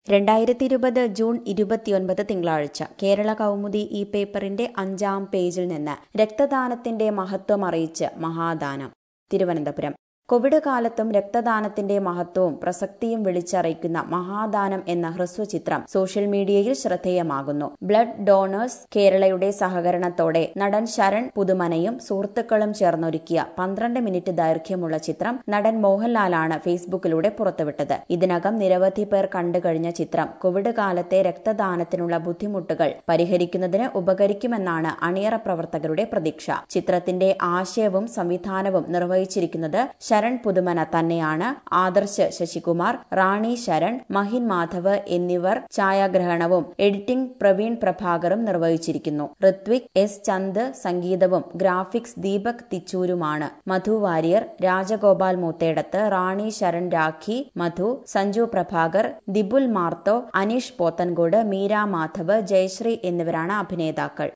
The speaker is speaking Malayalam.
രണ്ടായിരത്തി ഇരുപത് ജൂൺ ഇരുപത്തിയൊൻപത് തിങ്കളാഴ്ച കേരള കൗമുദി ഈ പേപ്പറിന്റെ അഞ്ചാം പേജിൽ നിന്ന് രക്തദാനത്തിന്റെ മഹത്വം അറിയിച്ച് മഹാദാനം തിരുവനന്തപുരം കോവിഡ് കാലത്തും രക്തദാനത്തിന്റെ മഹത്വവും പ്രസക്തിയും വിളിച്ചറിയിക്കുന്ന മഹാദാനം എന്ന ഹ്രസ്വചിത്രം സോഷ്യൽ മീഡിയയിൽ ശ്രദ്ധേയമാകുന്നു ബ്ലഡ് ഡോണേഴ്സ് കേരളയുടെ സഹകരണത്തോടെ നടൻ ശരൺ പുതുമനയും സുഹൃത്തുക്കളും ചേർന്നൊരുക്കിയ പന്ത്രണ്ട് മിനിറ്റ് ദൈർഘ്യമുള്ള ചിത്രം നടൻ മോഹൻലാലാണ് ഫേസ്ബുക്കിലൂടെ പുറത്തുവിട്ടത് ഇതിനകം നിരവധി പേർ കണ്ടുകഴിഞ്ഞ ചിത്രം കോവിഡ് കാലത്തെ രക്തദാനത്തിനുള്ള ബുദ്ധിമുട്ടുകൾ പരിഹരിക്കുന്നതിന് ഉപകരിക്കുമെന്നാണ് അണിയറ പ്രവർത്തകരുടെ പ്രതീക്ഷ ചിത്രത്തിന്റെ ആശയവും സംവിധാനവും നിർവഹിച്ചിരിക്കുന്നത് ശരൺ പുതുമന തന്നെയാണ് ആദർശ് ശശികുമാർ റാണി ശരൺ മഹിൻ മാധവ് എന്നിവർ ഛായാഗ്രഹണവും എഡിറ്റിംഗ് പ്രവീൺ പ്രഭാകറും നിർവഹിച്ചിരിക്കുന്നു ഋത്വിക് എസ് ചന്ദ് സംഗീതവും ഗ്രാഫിക്സ് ദീപക് തിച്ചൂരുമാണ് മധു വാര്യർ രാജഗോപാൽ മൂത്തേടത്ത് റാണി ശരൺ രാഖി മധു സഞ്ജു പ്രഭാകർ ദിബുൽ മാർത്തോ അനീഷ് പോത്തൻകോട് മീര മാധവ് ജയശ്രീ എന്നിവരാണ് അഭിനേതാക്കൾ